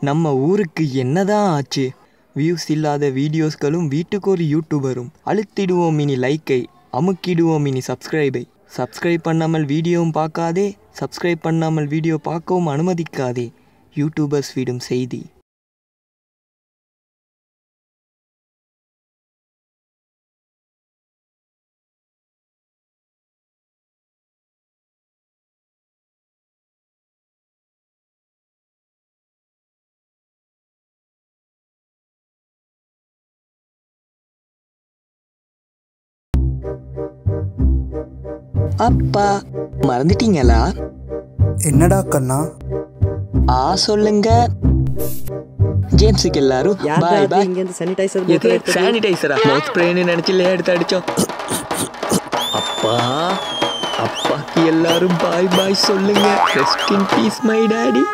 நம்ம ஊருக்கு என்னதான் ஆச்சு வியூஸ் இல்லாத வீடியோஸ்களும் வீட்டுக்கு ஒரு யூடியூபரும் அழுத்திடுவோம் இனி லைக்கை அமுக்கிடுவோம் இனி சப்ஸ்கிரைபை சப்ஸ்கிரைப் பண்ணாமல் வீடியோவும் பார்க்காதே சப்ஸ்கிரைப் பண்ணாமல் வீடியோ பார்க்கவும் அனுமதிக்காதே யூடியூபர்ஸ் விடும் செய்தி அப்பா மறந்துட்டீங்களா என்னடா கண்ணா ஆ சொல்லுங்க ஜேம்ஸுக்கு எல்லாரும் பாய் பாய் இங்கேருந்து சானிடைசர் எது சானிடைசரா மவுத் ஸ்ப்ரேன்னு நினைச்சு எடுத்து அடிச்சோம் அப்பா அப்பாக்கு எல்லாரும் பாய் பாய் சொல்லுங்க rest in peace my daddy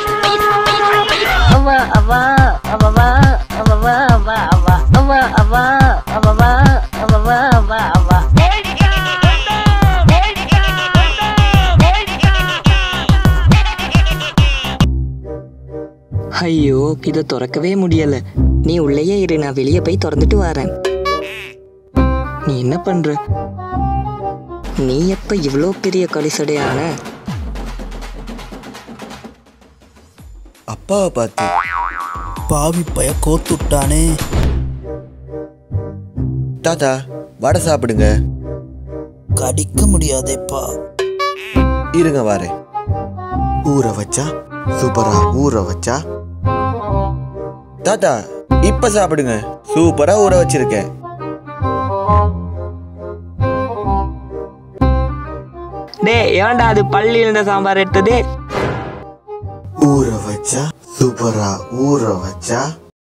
அவா அவா அவவா அவவா அவா அவா அவா அவா அவவா அவவா அவா அவா ஐயோ இதை திறக்கவே முடியல நீ உள்ளேயே இரு நான் வெளியே போய் திறந்துட்டு வரேன் நீ என்ன பண்ற நீ எப்ப இவ்வளோ பெரிய கலிசடையான அப்பாவை பார்த்து பாவி பய கோத்துட்டானே தாத்தா வடை சாப்பிடுங்க கடிக்க முடியாதேப்பா இருங்க வாரேன் ஊற வச்சா சூப்பரா ஊற வச்சா தாத்தா இப்ப சாப்பிடுங்க சூப்பரா ஊற வச்சிருக்கேன் டே ஏன்டா அது பள்ளியில் இருந்த சாம்பார் எடுத்தது ஊற வச்சா சூப்பரா ஊற வச்சா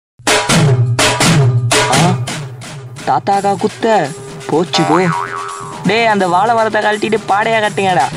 ஆ தாத்தாக்கா குத்த போச்சு போ டேய் அந்த வாழை மரத்தை கழட்டிட்டு பாடையா கட்டுங்கடா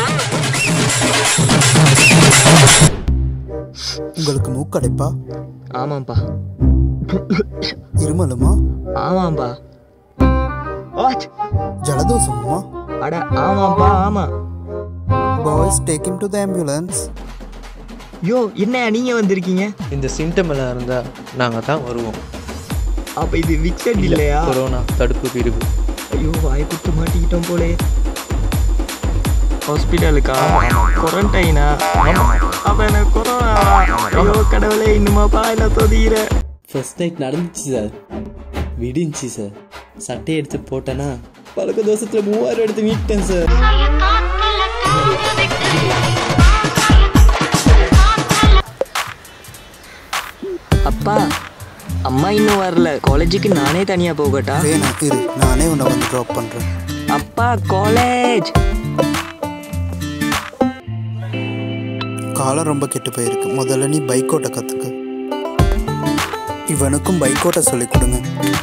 உங்களுக்கு மூக்கடைப்பா ஆமாம்ப்பா இருமலுமா ஆமாம்ப்பா ஆச். ஜலதோஷமுமா அட ஆமாம்ப்பா ஆமா boys take him to the ambulance யோ என்ன நீங்க வந்திருக்கீங்க இந்த சிம்டம் எல்லாம் இருந்தால் நாங்கள் தான் வருவோம் அப்ப இது விக்சட் இல்லையா கொரோனா தடுப்பு பிரிவு ஐயோ வாய் குத்து மாட்டிக்கிட்டோம் போலே ஹாஸ்பிட்டலுக்கா குவாரண்டைனா அப்ப எனக்கு கொரோனா ஐயோ கடவுளே இன்னுமாப்பா என்ன தொதிகிற ஃபர்ஸ்ட் நைட் நடந்துச்சு சார் விடிஞ்சி சார் சட்டையை எடுத்து போட்டேன்னா பழக்க தோசத்தில் மூவாயிரம் எடுத்து மீட்டேன் சார் அப்பா அம்மா இன்னும் வரல காலேஜுக்கு நானே தனியா போகட்டா வேணாம் இரு நானே உன்னை வந்து ட்ராப் பண்ணுறேன் அப்பா காலேஜ் காலம் ரொம்ப கெட்டு போயிருக்கு முதல்ல நீ பைக் ஓட்ட கற்றுக்க இவனுக்கும் பைக் ஓட்ட சொல்லிக் கொடுங்க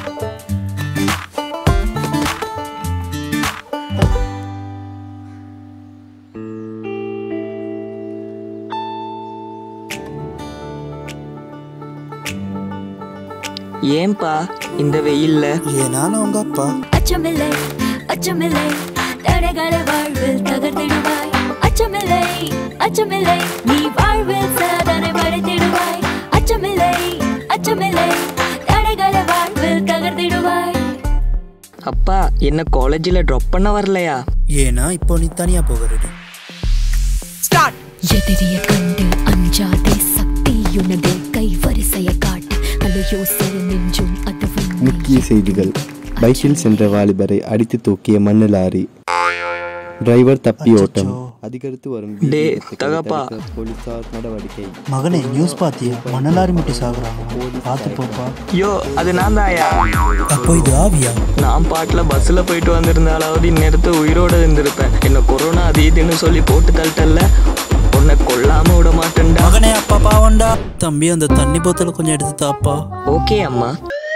ஏன்பா இந்த வெயில்ல ஏன்னா நான் உங்க அப்பா அச்சமில்லை அச்சமில்லை தடைகளை வாழ்வில் தகர்த்திடுவாய் அச்சமில்லை அச்சமில்லை நீ வாழ்வில் சாதனை படைத்திடுவாய் அச்சமில்லை அச்சமில்லை தடைகளை வாழ்வில் தகர்த்திடுவாய் அப்பா என்ன காலேஜில் ட்ராப் பண்ண வரலையா ஏன்னா இப்போ நீ தனியாக போகிறது எதிரிய கண்டு அஞ்சாதே சக்தியுனது கை வரிசைய காட்டு அலையோ சிறு நெஞ்சும் அதுவும் முக்கிய செய்திகள் பைக்கில் சென்ற வாலிபரை அடித்து தூக்கிய மண்ணு லாரி டிரைவர் தப்பி ஓட்டம் அதிகரித்து வரும் வீதி டே, விபத்துகளை தகப்பா. தடுக்க போலீசார் நடவடிக்கை மகனே நியூஸ் பார்த்தியா மணலாரி முட்டி சாகுறாங்க பார்த்து போப்பா யோ அது நான் தாயா அப்போ இது ஆவியா நான் பாட்டில் பஸ்ஸில் போயிட்டு வந்திருந்தாலாவது இந்நேரத்தை உயிரோட இருந்திருப்பேன் என்ன கொரோனா அது இதுன்னு சொல்லி போட்டு தள்ளிட்டல்ல உன்னை கொல்லாம விட மாட்டேன்டா மகனே அப்பா பாவண்டா தம்பி அந்த தண்ணி போத்தல கொஞ்சம் எடுத்து தாப்பா ஓகே அம்மா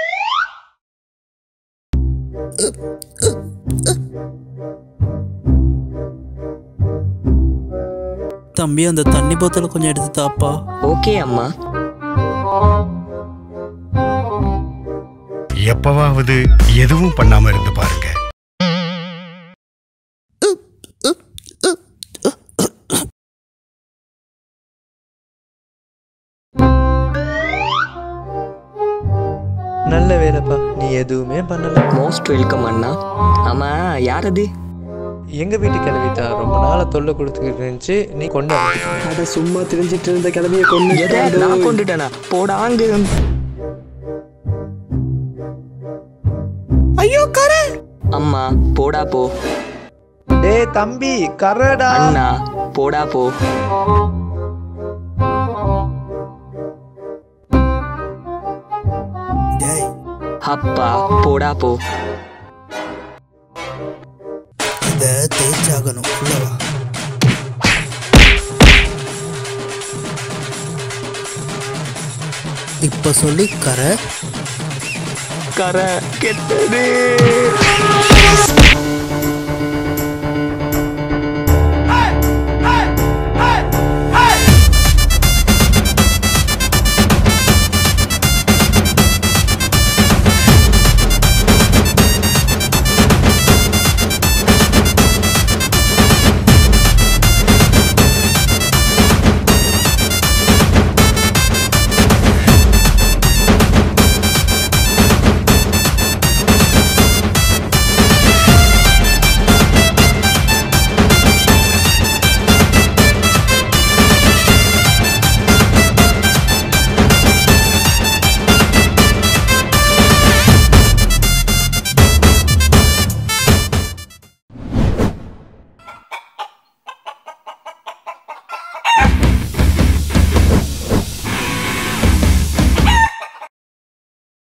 தம்பி அந்த தண்ணி போத்தல கொஞ்சம் எடுத்து தாப்பா ஓகே அம்மா எப்பவாவது எதுவும் பண்ணாம இருந்து பாருங்க நல்ல வேலைப்பா நீ எதுவுமே பண்ணல மோஸ்ட் வெல்கம் அண்ணா ஆமா யார் அது எங்க வீட்டு கிளவித்தா ரொம்ப நாளா தொல்லை கொடுத்துக்கிட்டு இருந்துச்சு நீ கொண்டு வா. அட சும்மா தெரிஞ்சிட்டு இருந்த கிளம்பிய கொண்டு எதை நான் கொண்டுட்டேனா போடாங்க ஐயோ கரை அம்மா போடா போ டேய் தம்பி கரடா அண்ணா போடா போ டேய் அப்பா போடா போ இதை தேய்ச்சாகணும் உள்ள வா இப்ப சொல்லி கரை கரை கெட்டது